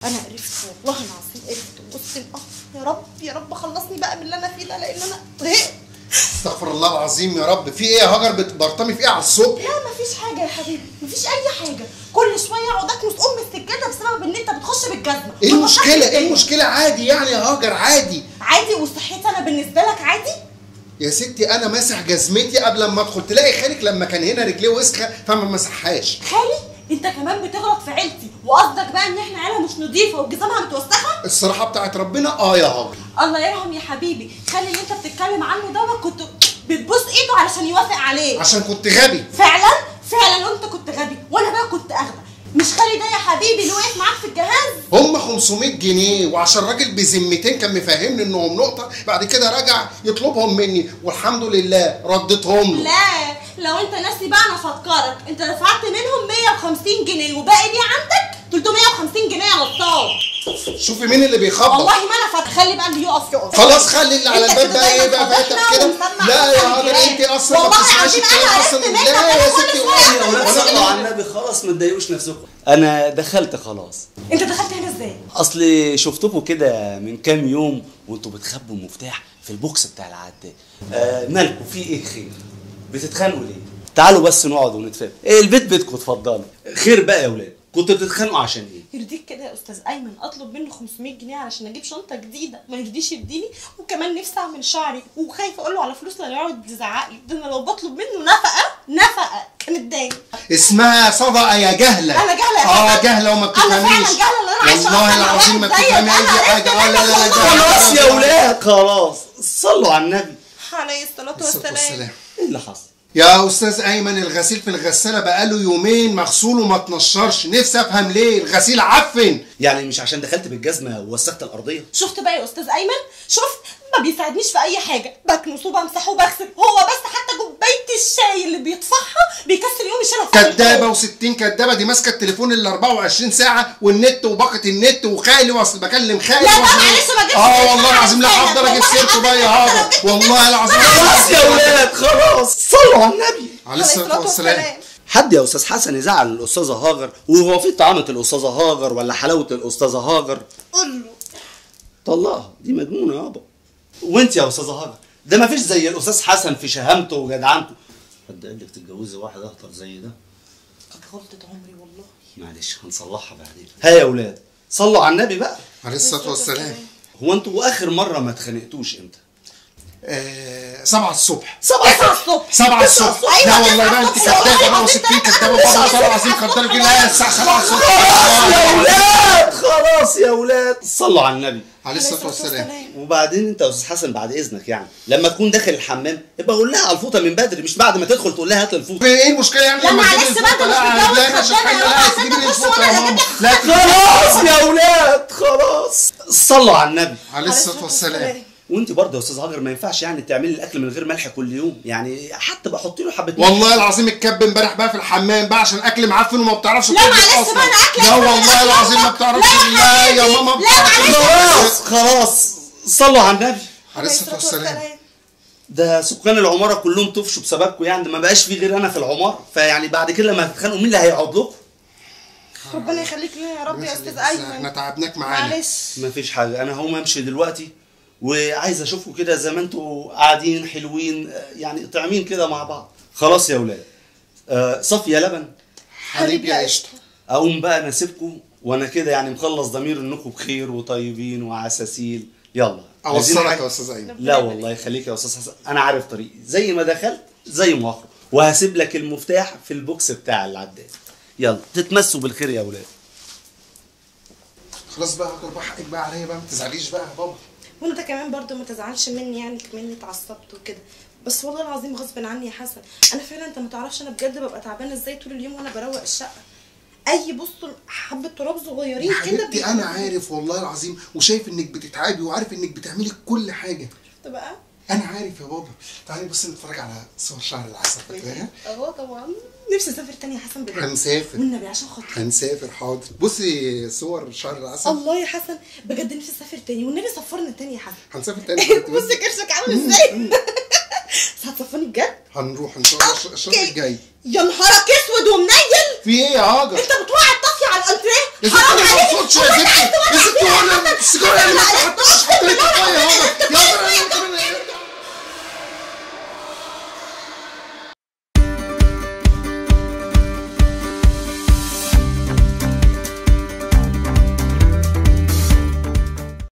انا قرفت والله العظيم قرفت بص الأخ يا رب يا رب خلصني بقى من اللي انا فيه ده لان انا طهقت استغفر الله العظيم يا رب في ايه يا هاجر بتبرطمي في ايه على الصبح لا مفيش حاجه يا حبيبي مفيش اي حاجه كل شويه اقعد اكنس ام السجاده بسبب ان انت بتخش بالجزمه ايه طب المشكله وصحتي ايه المشكله عادي يعني يا هاجر عادي عادي وصحتي انا بالنسبه لك عادي يا ستي انا ماسح جزمتي قبل ما ادخل تلاقي خالك لما كان هنا رجليه وسخه فما مسحهاش خالي انت كمان بتغلط في عيلتي وقصدك بقى ان احنا عيله مش نظيفه وجزمها متوسخه الصراحه بتاعت ربنا اه يا هاجر الله يرحم يا حبيبي خلي اللي انت بتتكلم عنه دوت كنت بتبوس ايده علشان يوافق عليه عشان كنت غبي فعلا فعلا وانت كنت غبي وانا بقى كنت اغبى مش خالي ده يا حبيبي اللي وقف معاك في الجهاز هم 500 جنيه وعشان راجل بذمتين كان مفهمني انهم نقطه بعد كده رجع يطلبهم مني والحمد لله رديتهم له لا لو انت ناسي بقى انا افكرك انت دفعت منهم 150 جنيه وباقي ليه عندك 350 جنيه يا نصاب شوفي مين اللي بيخبط والله ما انا فاكر خلي بقى اللي يقف يقف خلاص خلي اللي على انت الباب كده ده ايه بقى دايما فاتح فضحنا كده ومسمع لا يا أحسن هاجر الجيران. انت اصلا ما والله بتسمعيش العظيم الكلام انا اصلا عرفت لا منك يا انا كل ستي شويه والله أعمل وأنا- نفسي صلوا على كده. النبي خلاص ما تضايقوش نفسكم انا دخلت خلاص انت دخلت هنا ازاي؟ اصل شفتكم كده من كام يوم وانتوا بتخبوا المفتاح في البوكس بتاع العداد آه مالكم في ايه خير بتتخانقوا ليه تعالوا بس نقعد ونتفاهم إيه البيت بيتكم اتفضلوا خير بقى يا ولاد كنتوا بتتخانقوا عشان ايه يرضيك كده يا استاذ ايمن اطلب منه 500 جنيه علشان اجيب شنطه جديده ما يرضيش يديني وكمان نفسي اعمل شعري وخايفه اقول له على فلوس لا يقعد يزعق لي ده انا لو بطلب منه نفقه نفقه كان اتضايق اسمها صدقه يا جهله انا جهله يا اه فندم. جهله وما انا فعلا بتفهميش جهله اللي انا عايشه والله أصلاً العظيم ما واحد زيك. بتفهمي اي أنا حاجه اه لا لا لا عرفت جهله خلاص يا ولاد خلاص صلوا على النبي عليه الصلاه الصلاة والسلام والسلام. ايه اللي حصل يا استاذ ايمن الغسيل في الغساله بقاله يومين مغسول وما تنشرش نفسي افهم ليه الغسيل عفن يعني مش عشان دخلت بالجزمه ووسخت الارضيه شفت بقى يا استاذ ايمن شفت ما بيساعدنيش في اي حاجه بكنس وبمسح وبغسل هو بس حتى كوبايه الشاي اللي بيطفحها بيكسل يوم يشيلها في كدابه الفرن. و60 كدابه دي ماسكه التليفون ال 24 ساعه والنت وباقه النت وخالي واصل بكلم خالي لا بقى واصل- معلش ما جبتش اه سيرة والله العظيم لا على هفضل اجيب لسانك. سيرته بقى يا والله هاجر العظيم والله العظيم خلاص يا ولاد خلاص صلوا على النبي عليه الصلاه والسلام حد يا استاذ حسن يزعل الاستاذه هاجر وهو في طعامه الاستاذه هاجر ولا حلاوه الاستاذه هاجر قول له طلقها دي مجنونه يابا وانت يا استاذه هاجر ده ما فيش زي الاستاذ حسن في شهامته وجدعنته حد قال لك تتجوزي واحد اخطر زي ده كانت غلطه عمري والله معلش هنصلحها بعدين ها يا ولاد صلوا على النبي بقى عليه الصلاه والسلام هو انتوا اخر مره ما اتخانقتوش امتى آه، سبعة الصبح سبعة تسعة الصبح سبعة الصبح لا أيوة، والله بقى انت كدابه بقى و60 كدابه والله والله العظيم كدابه لا الساعه 7 خلاص يا الصبح ولاد خلاص يا ولاد صلوا على النبي عليه الصلاه والسلام وبعدين انت يا استاذ حسن بعد اذنك يعني لما تكون داخل الحمام يبقى قول لها على الفوطه من بدري مش بعد ما تدخل تقول لها هات لي الفوطه ايه المشكله يعني لا لما تجيب معلش الفوطه بقى، ده مش لا متجوز لا خدامة مش يا حاجه بابا، لا عشان تجيبي لي أنت الفوطه تخش يا وأنا ماما اللي لا خلاص يا ولاد خلاص صلوا على النبي عليه الصلاه والسلام وانت برضه يا استاذ هاجر ما ينفعش يعني تعملي الاكل من غير ملح كل يوم يعني حتى بقى حطي له حبه ملح. والله العظيم الكب امبارح بقى في الحمام بقى عشان اكل معفن وما بتعرفش لا تطبخ معلش اصلا بقى أنا أكل لا أكل والله أكل العظيم ما أكل. بتعرفش لا يا لا يا حبيبي. ماما ما لا معلش. خلاص خلاص صلوا على النبي عليه الصلاه والسلام ده سكان العماره كلهم طفشوا بسببكم يعني ده ما بقاش في غير انا في العماره فيعني بعد كده لما تتخانقوا مين اللي هيقعد لكم ربنا يخليك لنا يا رب يا استاذ احنا ايمن تعبناك معانا معلش ما فيش حاجه انا هقوم امشي دلوقتي وعايز اشوفكم كده زي ما انتوا قاعدين حلوين آه، يعني طعمين كده مع بعض خلاص يا ولاد آه صفية لبن حبيبي يا قشطه اقوم بقى انا اسيبكم وانا كده يعني مخلص ضمير انكم بخير وطيبين وعساسيل يلا عايزين اوصلك حاجة؟ يا استاذ ايمن لا والله يخليك يا استاذ حسن انا عارف طريقي زي ما دخلت زي ما اخرج وهسيب لك المفتاح في البوكس بتاع العداد يلا تتمسوا بالخير يا ولاد خلاص بقى هاجر بقى حقك بقى عليا بقى ما تزعليش بقى يا بابا وانت كمان برضو ما تزعلش مني يعني كمان اتعصبت وكده بس والله العظيم غصب عني يا حسن انا فعلا انت ما تعرفش انا بجد ببقى تعبانه ازاي طول اليوم وانا بروق الشقه اي بص حبه تراب صغيرين يا كده حبيبتي انا عارف والله العظيم وشايف انك بتتعبي وعارف انك بتعملي كل حاجه شفت بقى انا عارف يا بابا تعالي بصي نتفرج على صور شهر العسل فاكراها اه طبعا نفسي اسافر تاني يا حسن بجد هنسافر والنبي عشان خاطري هنسافر حاضر بصي صور شهر العسل الله يا حسن بجد نفسي اسافر تاني والنبي سفرنا تاني يا حسن هنسافر تاني بص كرشك عامل ازاي بس هتسفرني بجد هنروح ان شاء الله الش- الشهر أوكي. الجاي يا نهارك اسود ومنيل في ايه يا هاجر انت بتوقع الطافيه على يا الانتريه ستي حرام ما عليك اقصدش يا ستي